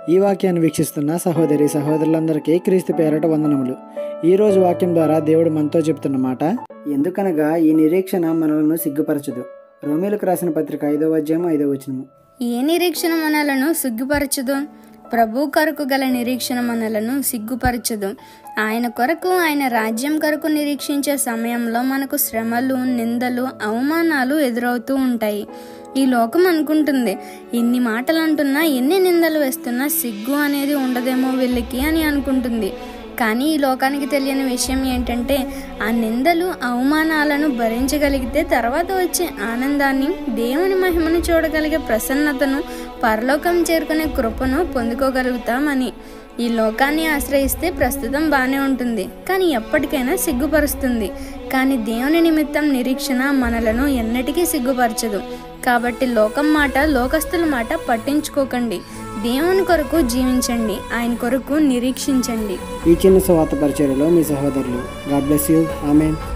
ఈ వాక్యాన్ని వీక్షిస్తున్న సహోదరి సహోదరులందరికీ క్రీస్తు పేరట వందనములు ఈ రోజు వాక్యం ద్వారా దేవుడు మనతో చెప్తున్న మాట ఎందుకనగా ఈ నిరీక్షణ మనలను సిగ్గుపరచదు రోమిలకు రాసిన పత్రిక ఐదవ అధ్యాయం ఐదవ వచనము ఏ నిరీక్షణ మనలను సిగ్గుపరచదు ప్రభు కొరకు గల నిరీక్షణ మనలను సిగ్గుపరచదు ఆయన కొరకు ఆయన రాజ్యం కొరకు నిరీక్షించే సమయంలో మనకు శ్రమలు నిందలు అవమానాలు ఎదురవుతూ ఉంటాయి ఈ లోకం అనుకుంటుంది ఎన్ని మాటలు అంటున్నా ఎన్ని నిందలు వేస్తున్నా సిగ్గు అనేది ఉండదేమో వీళ్ళకి అని అనుకుంటుంది కానీ ఈ లోకానికి తెలియని విషయం ఏంటంటే ఆ నిందలు అవమానాలను భరించగలిగితే తర్వాత వచ్చే ఆనందాన్ని దేవుని మహిమను చూడగలిగే ప్రసన్నతను పరలోకం చేరుకునే కృపను పొందుకోగలుగుతామని ఈ లోకాన్ని ఆశ్రయిస్తే ప్రస్తుతం బాగానే ఉంటుంది కానీ ఎప్పటికైనా సిగ్గుపరుస్తుంది కానీ దేవుని నిమిత్తం నిరీక్షణ మనలను ఎన్నటికీ సిగ్గుపరచదు కాబట్టి లోకం మాట లోకస్తుల మాట పట్టించుకోకండి దేవుని కొరకు జీవించండి ఆయన కొరకు నిరీక్షించండి ఈ చిన్న స్వాత పరిచర్యలో మీ సహోదరులు గాడ్ బ్లెస్ యూ ఆమెన్